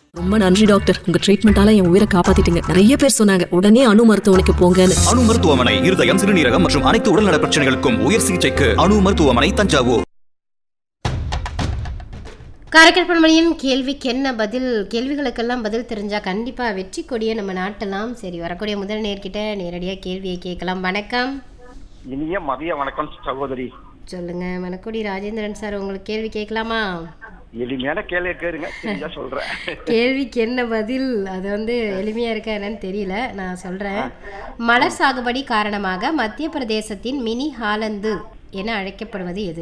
ரொம்ப நன்றி டாக்டர் உங்க ட்ரீட்மெண்டால என் உயிரை காப்பாத்திட்டீங்க நிறைய பேர் சொன்னாங்க உடனே அணு மருத்துவமனைக்கு போங்கன்னு அணு மருத்துவமனை இருதயம் சிறுநீரகம் மற்றும் அனைத்து உடல்நல பிரச்சனைகளுக்கும் உயர் சிகிச்சைக்கு அணு மருத்துவமனை தஞ்சாவூர் காரைக்கால் பண்மணியின் கேள்விக்கு என்ன பதில் கேள்விகளுக்கெல்லாம் பதில் தெரிஞ்சா கண்டிப்பா வெற்றி கொடியை நம்ம நாட்டலாம் சரி வரக்கூடிய முதல் நேர்கிட்ட நேரடியா கேள்வியை கேட்கலாம் வணக்கம் இனிய மதிய வணக்கம் சகோதரி சொல்லுங்க மணக்குடி ராஜேந்திரன் சார் உங்களுக்கு கேள்வி கேட்கலாமா எளிமையான கேள்வி கேளுங்க சரியா சொல்றேன் கேள்விக்கு என்ன பதில் அது வந்து எளிமையா இருக்கா என்னன்னு தெரியல நான் சொல்றேன் மலர் சாகுபடி காரணமாக மத்திய பிரதேசத்தின் மினி ஹாலந்து என அழைக்கப்படுவது எது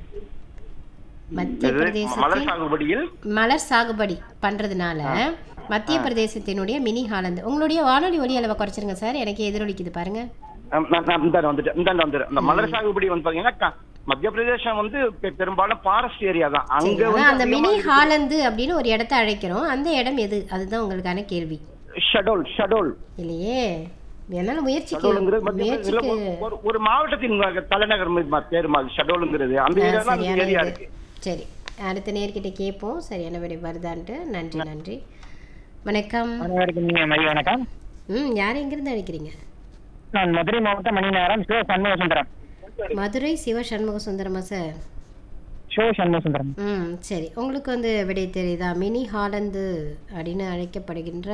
மத்திய இது மலர் பிரதேசத்தின் சாகுபடியில் மலர் சாகுபடி பண்றதுனால மத்திய பிரதேசத்தினுடைய மினி ஹாலந்து உங்களுடைய வானொலி ஒலி அளவை குறைச்சிருங்க சார் எனக்கு எதிரொலிக்குது பாருங்க அஹ், நான் நான் இந்தாண்ட வந்துட்டேன் இந்தாண்ட வந்துட்டேன் அந்த மலர் சாகுபடி வந்து பாத்தீங்கன்னா க- மத்திய பிரதேசம் வந்து பெ- பெரும்பாலும் ஃபாரஸ்ட் ஏரியா தான் சரி, அங்க அதான் வந்து அந்த மினி ஹாலந்து அப்படின்னு ஒரு இடத்த அழைக்கிறோம் அந்த இடம் எது அதுதான் உங்களுக்கான கேள்வி ஷடோல் ஷடோல் இல்லையே என்னால முயற்சிக்கு ஷடோலுங்கிறது மத்திய பிரதேசத்துல முயற்சிக்கு ஒரு- ஒரு- ஒரு மாவட்டத்தின் தலைநகர் மாதிரி மா- பேரு மாதிரி ஷடோலுங்கிறது அந்த ஆ, ஏரியா தான் அந்த சரியான ஏரியா இது. இருக்கு சரி அடுத்த நேர்கிட்ட கேட்போம் சரியான விடை வருதான்ட்டு நன்றி நன்றி வணக்கம் அனைவருக்கும் இனிய மதிய வணக்கம் ம் யார் எங்கிருந்து அழைக்கிறீங்க நான் மதுரை மாவட்டம் மணிநகரம் சிவ சண்முக சுந்தரம் மதுரை சிவ சண்முக சுந்தரமா சார் சிவ சண்முக சுந்தரம் ம் சரி உங்களுக்கு வந்து விடை தெரியுதா மினி ஹாலந்து அப்படின்னு அழைக்கப்படுகின்ற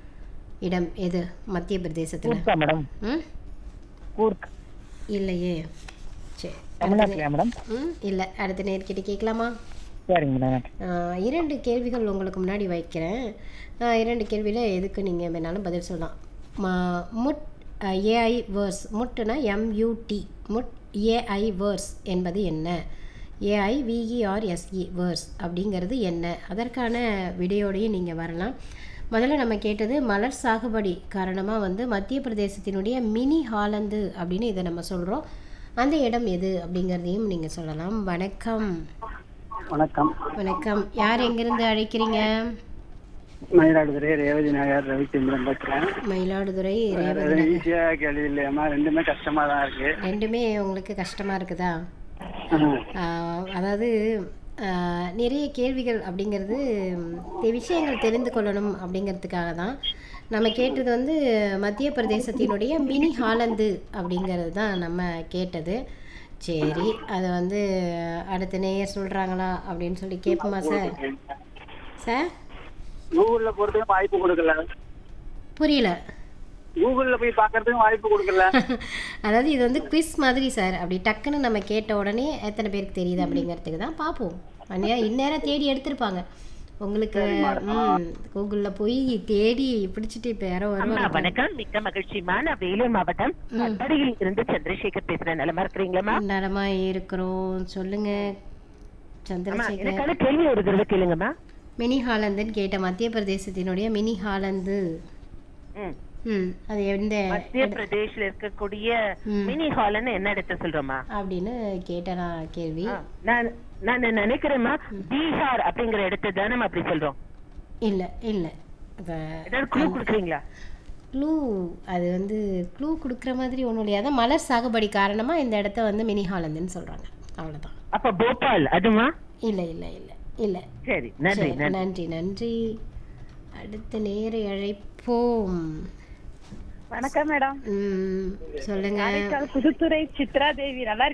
இடம் எது மத்திய பிரதேசத்தில் கூர்க்கா மேடம் ம் கூர்க் இல்லையே சரி தமிழ்நாட்டிலையா மேடம் ம் இல்லை அடுத்த நேர்கிட்ட கேட்கலாமா சரிங்க மேடம் ஆஹ், இரண்டு கேள்விகள் உங்களுக்கு முன்னாடி வைக்கிறேன் ஆஹ், இரண்டு கேள்வியில் எதுக்கு நீங்கள் வேணாலும் பதில் சொல்லலாம் மா- முட் ஏஐ வேர்ஸ் முட்டுனா எம்யூடி முட் ஏஐ வேர்ஸ் என்பது என்ன ஏஐ விஇஆர்எஸ்இ வேர்ஸ் அப்படிங்கிறது என்ன அதற்கான விடையோடையும் நீங்கள் வரலாம் முதல்ல நம்ம கேட்டது மலர் சாகுபடி காரணமாக வந்து மத்திய பிரதேசத்தினுடைய மினி ஹாலந்து அப்படின்னு இதை நம்ம சொல்கிறோம் அந்த இடம் எது அப்படிங்கிறதையும் நீங்கள் சொல்லலாம் வணக்கம் வணக்கம் வணக்கம் யார் எங்கிருந்து அழைக்கிறீங்க மயிலாடுதுறை ரேவதி நகர் ரவிச்சந்திரன் பேசுறேன் மயிலாடுதுறை ரேவதி அது நகர். ஈஸியா கேள்வி இல்லையாம்மா ரெண்டுமே கஷ்டமா தான் இருக்கு ரெண்டுமே உங்களுக்கு கஷ்டமா இருக்குதா ஆஹ். ஆஹ், அதாவது ஆஹ், நிறைய கேள்விகள் அப்படிங்கிறது ம், இந்த விஷயங்கள் தெரிந்து கொள்ளணும் அப்படிங்கிறதுக்காக தான் நம்ம கேட்டது வந்து மத்திய பிரதேசத்தினுடைய மினி ஹாலந்து அப்படிங்கிறது தான் நம்ம கேட்டது சரி அதை வந்து அடுத்த நேயர் சொல்கிறாங்களா அப்படின்னு சொல்லி கேட்போமா சார் சார் கூகுள்ல போறதுக்கும் வாய்ப்பு கொடுக்கல புரியல கூகுள்ல போய் பார்க்கறதுக்கும் வாய்ப்பு கொடுக்கல அதாவது இது வந்து குவிஸ் மாதிரி சார் அப்படி டக்குன்னு நம்ம கேட்ட உடனே எத்தனை பேருக்கு தெரியுது அப்படிங்கிறதுக்கு தான் பார்ப்போம் அந்நியா இந்நேரம் தேடி எடுத்திருப்பாங்க உங்களுக்கு ம் கூகுளில் போய் தேடி பிடிச்சிட்டு இப்போ யாரோ அம்மா வருவாங்க வணக்கம் மிக்க மகிழ்ச்சிமா நான் வேலூர் மாவட்டம் கட்டடியில் இருந்து சந்திரசேகர் பேசுறேன் நலமா இருக்கிறீங்களா நலமா இருக்கிறோம் சொல்லுங்க சந்திரசேகர் எனக்கான கேள்வி ஒரு தடவை கேளுங்கம்மா மினி ஹாலந்துன்னு கேட்ட மத்திய பிரதேசத்தினுடைய மினி ஹாலந்து ம். ம் அது எந்த மத்திய பிரதேஷ்ல இருக்கக்கூடிய ம். மினி ஹால்னு என்ன இடத்த சொல்றோமா அப்படின்னு கேட்ட நான் கேள்வி ஆ, நான் நான் நினைக்கிறேம்மா பீகார் அப்படிங்கிற இடத்தை தானே நம்ம அப்படி சொல்றோம் இல்லை இல்லை இப்போ ஏதாவது குழு கொடுக்குறீங்களா க்ளூ அது வந்து க்ளூ கொடுக்குற மாதிரி ஒன்றும் இல்லையா அதான் மலர் சாகுபடி காரணமாக இந்த இடத்த வந்து மினி ஹாலந்துன்னு சொல்கிறாங்க அவ்வளோதான் அப்ப போபால் அதுமா இல்லை இல்லை இல்லை இல்லை சரி நன்றி சரி, நன்றி நன்றி நன்றி அடுத்த நேர அழைப்போம் வணக்கம் மேடம் ம், சொல்லுங்க புதுத்துறை சித்ரா தேவி நல்லா